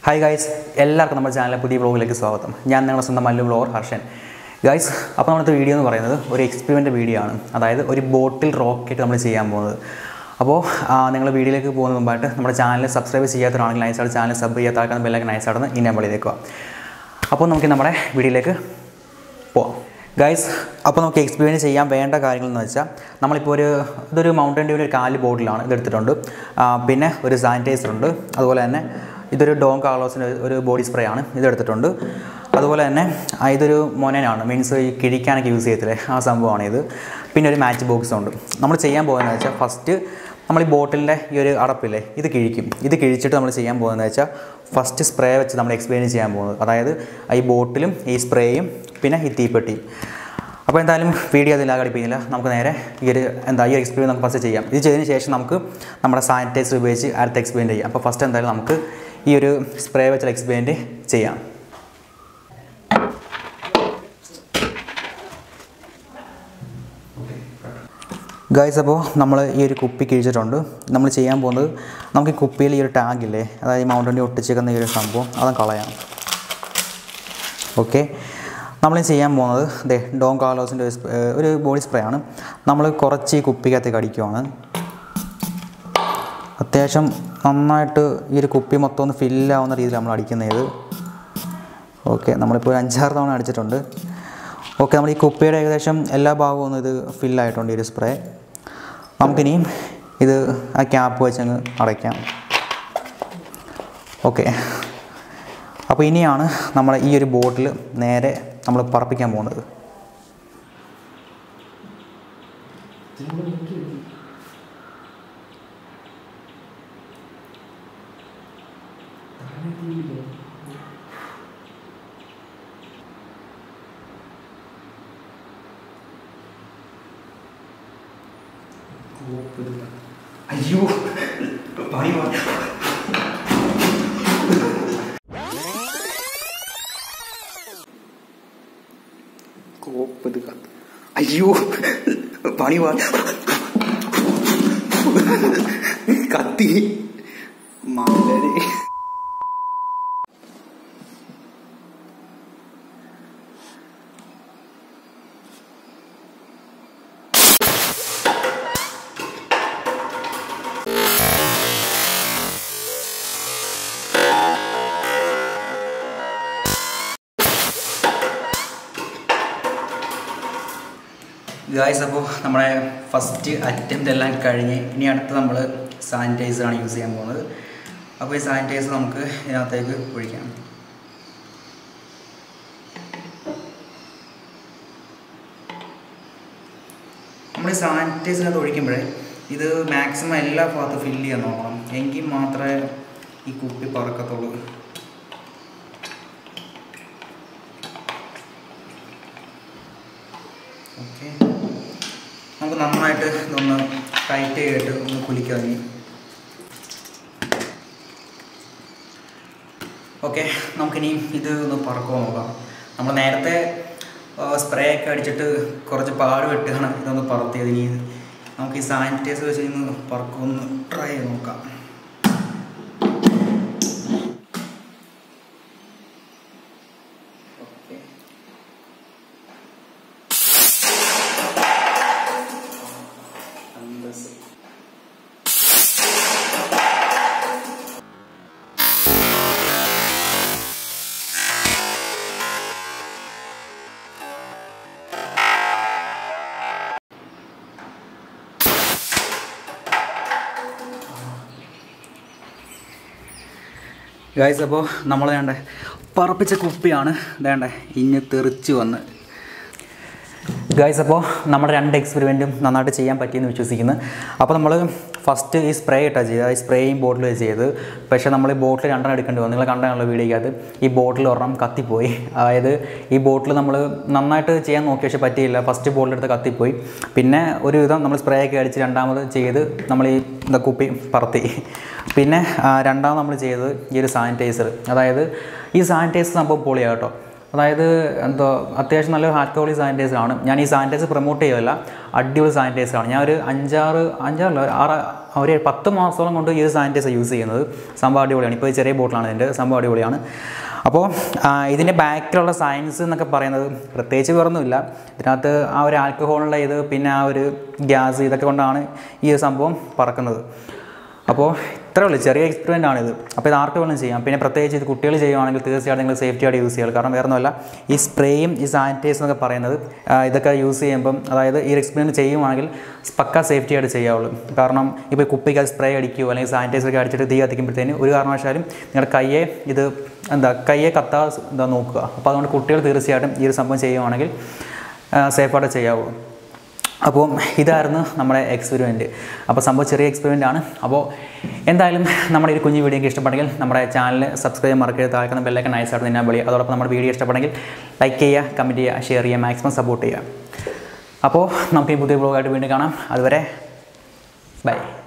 hi guys എല്ലാവർക്കും നമ്മുടെ ചാനലിലെ പുതിയ വ്ളോഗിലേക്ക് സ്വാഗതം ഞാൻ നിങ്ങളുടെ സ്വന്തം മല്ലു വ്ളോഗർ ഹർഷൻ ഗൈസ് അപ്പോൾ നമ്മുടെ വീഡിയോ എന്ന് പറയുന്നത് ഒരു എക്സ്പെരിമെൻ്റ് വീഡിയോ ആണ് അതായത് ഒരു ബോട്ടിൽ റോക്കറ്റ് നമ്മൾ ചെയ്യാൻ പോകുന്നത് അപ്പോൾ നിങ്ങൾ വീഡിയോയിലേക്ക് പോകുന്ന മുമ്പായിട്ട് നമ്മുടെ ചാനൽ സബ്സ്ക്രൈബ് ചെയ്യാത്തവരാണെങ്കിൽ നൈസായിട്ട് ചാനൽ സബ് ചെയ്യാത്ത ആൾക്കാർ ബെല്ലൊക്കെ നൈസായിട്ടൊന്ന് ഈ നമ്പറിലേക്ക് പോകാം അപ്പോൾ നമുക്ക് നമ്മുടെ വീഡിയോയിലേക്ക് പോവാം ഗൈസ് അപ്പോൾ നമുക്ക് എക്സ്പീരിയൻസ് ചെയ്യാൻ വേണ്ട കാര്യങ്ങൾ എന്ന് വെച്ചാൽ നമ്മളിപ്പോൾ ഒരു ഇതൊരു മൗണ്ടൻ ഡ്യൂവിൻ്റെ ഒരു കാല് ബോട്ടിലാണ് ഇതെടുത്തിട്ടുണ്ട് ആ, പിന്നെ ഒരു സാനിറ്റൈസർ ഉണ്ട് അതുപോലെ തന്നെ ഇതൊരു ഡോൺ കാർലോസിൻ്റെ ഒരു ബോഡി സ്പ്രേ ആണ് ഇതെടുത്തിട്ടുണ്ട് അതുപോലെ തന്നെ ആ, ഇതൊരു മൊനനാണ് മീൻസ് ഈ കിഴിക്കാനൊക്കെ യൂസ് ചെയ്യത്തില്ലേ ആ സംഭവമാണ് ഇത് പിന്നെ ഒരു മാച്ച് ബോക്സ് ഉണ്ട് നമ്മൾ ചെയ്യാൻ പോകുന്നതെന്ന് വെച്ചാൽ ഫസ്റ്റ് നമ്മൾ ഈ ബോട്ടിലിൻ്റെ ഈ ഒരു അടപ്പില്ലേ ഇത് കിഴിക്കും ഇത് കിഴിച്ചിട്ട് നമ്മൾ ചെയ്യാൻ പോകുന്നതെന്ന് വെച്ചാൽ ഫസ്റ്റ് സ്പ്രേ വെച്ച് നമ്മൾ എക്സ്പീരിയൻസ് ചെയ്യാൻ പോകുന്നത് അതായത് ഈ ബോട്ടിലും ഈ സ്പ്രേയും പിന്നെ ഈ തീപ്പെട്ടിയും അപ്പോൾ എന്തായാലും വീഡിയോ അതിൽ ഘടിപ്പിക്കുന്നില്ല നമുക്ക് നേരെ ഈ ഒരു എന്താ ഈ ഒരു എക്സ്പീരിയൻസ് നമുക്ക് ഫസ്റ്റ് ചെയ്യാം ഇത് ചെയ്തതിന് ശേഷം നമുക്ക് നമ്മുടെ സാനിറ്റൈസർ ഉപയോഗിച്ച് അടുത്ത എക്സ്പീരിയൻറ്റ് ചെയ്യാം അപ്പോൾ ഫസ്റ്റ് എന്തായാലും നമുക്ക് ഈ ഒരു സ്പ്രേ വെച്ചുള്ള എക്സ്പീരിയൻറ്റ് ചെയ്യാം ഗൈസ് അപ്പോൾ നമ്മൾ ഈ ഒരു കുപ്പി കിഴിച്ചിട്ടുണ്ട് നമ്മൾ ചെയ്യാൻ പോകുന്നത് നമുക്ക് ഈ കുപ്പിയിൽ ഈ ഒരു ടാങ്കില്ലേ അതായത് ഈ മൗണ്ടൻ്റെ ഒട്ടിച്ചേക്കുന്ന ഈ ഒരു സംഭവം അത് കളയാം ഓക്കെ നമ്മൾ ചെയ്യാൻ പോകുന്നത് ദേ ഡോൺ കാർലോസിൻ്റെ ഒരു സ്പ്രേ- ഏഹ് ഒരു ബോഡി സ്പ്രേ ആണ് നമ്മൾ കുറച്ച് ഈ കുപ്പിക്കകത്തേക്ക് അടിക്കുവാണ് അത്യാവശ്യം നന്നായിട്ട് ഈ ഒരു കുപ്പി മൊത്തം ഒന്ന് ഫില്ലാവുന്ന രീതിയിൽ നമ്മൾ അടിക്കുന്നത് ഓക്കെ നമ്മളിപ്പോൾ ഒരു അഞ്ചാറ് തവണ അടിച്ചിട്ടുണ്ട് ഓക്കെ നമ്മൾ ഈ കുപ്പിയുടെ ഏകദേശം എല്ലാ ഭാഗവും ഒന്ന് ഇത് ഫില്ലായിട്ടുണ്ട് ഈ ഒരു സ്പ്രേ നമുക്കിനിയും ഇത് ആ ക്യാപ്പ് വെച്ചങ്ങ് അടയ്ക്കാം ഓക്കെ അപ്പോൾ ഇനിയാണ് നമ്മൾ ഈ ഒരു ബോട്ടിൽ നേരെ നമ്മൾ പറപ്പിക്കാൻ പോകുന്നത് അയ്യോ കോപ്പത് കത്ത് അയ്യോ പണി വാ കത്തി മലരെ ഗായ്സ് അപ്പോൾ നമ്മുടെ ഫസ്റ്റ് അറ്റംപ്റ്റ് എല്ലാം കഴിഞ്ഞ് ഇനി അടുത്ത് നമ്മൾ സാനിറ്റൈസറാണ് യൂസ് ചെയ്യാൻ പോകുന്നത് അപ്പോൾ ഈ സാനിറ്റൈസർ നമുക്ക് ഇതിനകത്തേക്ക് ഒഴിക്കാം നമ്മൾ ഈ സാനിറ്റൈസറിനകത്ത് ഒഴിക്കുമ്പോഴേ ഇത് മാക്സിമം എല്ലാ ഭാഗത്തും ഫില്ല് ചെയ്യാൻ നോക്കണം എങ്കിൽ മാത്രമേ ഈ കുപ്പി പറക്കത്തുള്ളൂ ഓക്കെ നമുക്ക് നന്നായിട്ട് ഇതൊന്ന് ടൈറ്റ് ചെയ്തിട്ട് ഒന്ന് കുലിക്കാം ഇനി ഓക്കെ നമുക്കിനി ഇത് ഒന്ന് പറക്കുമോ നോക്കാം നമ്മൾ നേരത്തെ സ്പ്രേ ഒക്കെ അടിച്ചിട്ട് കുറച്ച് പാട് വെട്ടുകയാണ് ഇതൊന്ന് പറത്തിയത് ഇനി നമുക്ക് ഈ സാനിറ്റൈസർ വെച്ച് ഇന്ന് പറക്കുമൊന്ന് ട്രൈ ചെയ്ത് നോക്കാം ഓക്കെ അന്തസ് ഗായ്സ് അപ്പോൾ നമ്മൾ വേണ്ടേ പറപ്പിച്ച കുപ്പിയാണ് വേണ്ടേ ഇഞ്ഞ് തെറിച്ച് വന്ന് ഗായ്സ് അപ്പോൾ നമ്മുടെ രണ്ട് എക്സ്പെരിമെൻറ്റും നന്നായിട്ട് ചെയ്യാൻ പറ്റിയെന്ന് വിശ്വസിക്കുന്നു അപ്പോൾ നമ്മൾ ഫസ്റ്റ് ഈ സ്പ്രേ ഇട്ടാണ് ചെയ്തത് ഈ സ്പ്രേയും ബോട്ടിൽ ചെയ്ത് പക്ഷേ നമ്മൾ ഈ ബോട്ടിൽ രണ്ടെണ്ണം എടുക്കേണ്ടി വന്നു നിങ്ങൾ കണ്ടാണല്ലോ വീഡിയോക്കകത്ത് ഈ ബോട്ടിൽ ഒരെണ്ണം കത്തിപ്പോയി അതായത് ഈ ബോട്ടിൽ നമ്മൾ നന്നായിട്ട് ചെയ്യാൻ നോക്കി പക്ഷേ പറ്റിയില്ല ഫസ്റ്റ് ബോട്ടിലെടുത്ത് കത്തിപ്പോയി പിന്നെ ഒരു വിധം നമ്മൾ സ്പ്രേ ഒക്കെ അടിച്ച് രണ്ടാമത് ചെയ്ത് നമ്മൾ ഈ എന്താ കുപ്പി പറത്തി പിന്നെ ആ, രണ്ടാമത് നമ്മൾ ചെയ്തത് ഈ ഒരു സാനിറ്റൈസർ അതായത് ഈ സാനിറ്റൈസർ സംഭവം പൊളിയാണ് കേട്ടോ അതായത് എന്തോ അത്യാവശ്യം നല്ലൊരു ആൽക്കഹോളിക് സാനിറ്റൈസർ ആണ് ഞാൻ ഈ സാനിറ്റൈസർ പ്രൊമോട്ട് ചെയ്യുകയല്ല അടിപൊളി സാനിറ്റൈസർ ആണ് ഞാൻ ഒരു അഞ്ചാറ് അഞ്ചാറല്ല ഒരു ആറ് ഒരു പത്ത് മാസത്തോളം കൊണ്ട് ഈ ഒരു സാനിറ്റൈസർ യൂസ് ചെയ്യുന്നത് സംഭവം അടിപൊളിയാണ് ഇപ്പോൾ ഈ ചെറിയ ബോട്ടിലാണ് ഇതിൻ്റെ സംഭവം അടിപൊളിയാണ് അപ്പോൾ ആ, ഇതിൻ്റെ ബാക്കിലുള്ള സയൻസ് എന്നൊക്കെ പറയുന്നത് പ്രത്യേകിച്ച് വേറൊന്നുമില്ല ഇതിനകത്ത് ആ ഒരു ആൽക്കഹോളിൻ്റെ ഇത് പിന്നെ ആ ഒരു ഗ്യാസ് ഇതൊക്കെ കൊണ്ടാണ് ഈ ഒരു സംഭവം പറക്കുന്നത് അപ്പോൾ ഇത്രേ ഉള്ളൂ ചെറിയ എക്സ്പെരിമെൻ്റ് ആണിത് അപ്പോൾ ഇത് ആർക്ക് വേണം ചെയ്യാം പിന്നെ പ്രത്യേകിച്ച് ഇത് കുട്ടികൾ ചെയ്യുവാണെങ്കിൽ തീർച്ചയായിട്ടും നിങ്ങൾ സേഫ്റ്റി ആയിട്ട് യൂസ് ചെയ്യുക കാരണം വേറെ ഒന്നുമല്ല ഈ സ്പ്രേയും ഈ സാനിറ്റൈസ് എന്നൊക്കെ പറയുന്നത് ആ, ഇതൊക്കെ യൂസ് ചെയ്യുമ്പം അതായത് ഈ എക്സ്പെരിമെൻറ്റ് ചെയ്യുവാണെങ്കിൽ പക്ക സേഫ്റ്റി ആയിട്ട് ചെയ്യാവുള്ളൂ കാരണം ഇപ്പോൾ കുപ്പിക്ക് സ്പ്രേ അടിക്കുകയോ അല്ലെങ്കിൽ സാനിറ്റൈസർ ഒക്കെ അടിച്ചിട്ട് തീ കത്തിക്കുമ്പോഴത്തേന് ഒരു കാരണവശാലും നിങ്ങളുടെ കയ്യെ ഇത് എന്താ കയ്യെ കത്താ എന്താ നോക്കുക അപ്പോൾ അതുകൊണ്ട് കുട്ടികൾ തീർച്ചയായിട്ടും ഈ ഒരു സംഭവം ചെയ്യുവാണെങ്കിൽ സേഫായിട്ട് ചെയ്യാവുള്ളൂ അപ്പോൾ ഇതായിരുന്നു നമ്മുടെ എക്സ്പെരിമെൻറ്റ് അപ്പോൾ സംഭവം ചെറിയ എക്സ്പെരിമെൻ്റ് ആണ് അപ്പോൾ എന്തായാലും നമ്മുടെ ഈ കുഞ്ഞു വീഡിയോ ഇഷ്ടപ്പെട്ടെങ്കിൽ നമ്മുടെ ചാനൽ സബ്സ്ക്രൈബ് ചെയ്യാൻ മറക്കരുത് താഴ്ക്കുന്ന ബെല്ലൊക്കെ നൈസായിട്ട് നിന്നാൽ വിളി അതോടൊപ്പം നമ്മുടെ വീഡിയോ ഇഷ്ടപ്പെട്ടെങ്കിൽ ലൈക്ക് ചെയ്യുക കമൻറ്റ് ചെയ്യുക ഷെയർ ചെയ്യുക മാക്സിമം സപ്പോർട്ട് ചെയ്യുക അപ്പോൾ നമുക്ക് ഈ പുതിയ ബ്ലോഗായിട്ട് വീണ്ടും കാണാം അതുവരെ ബൈ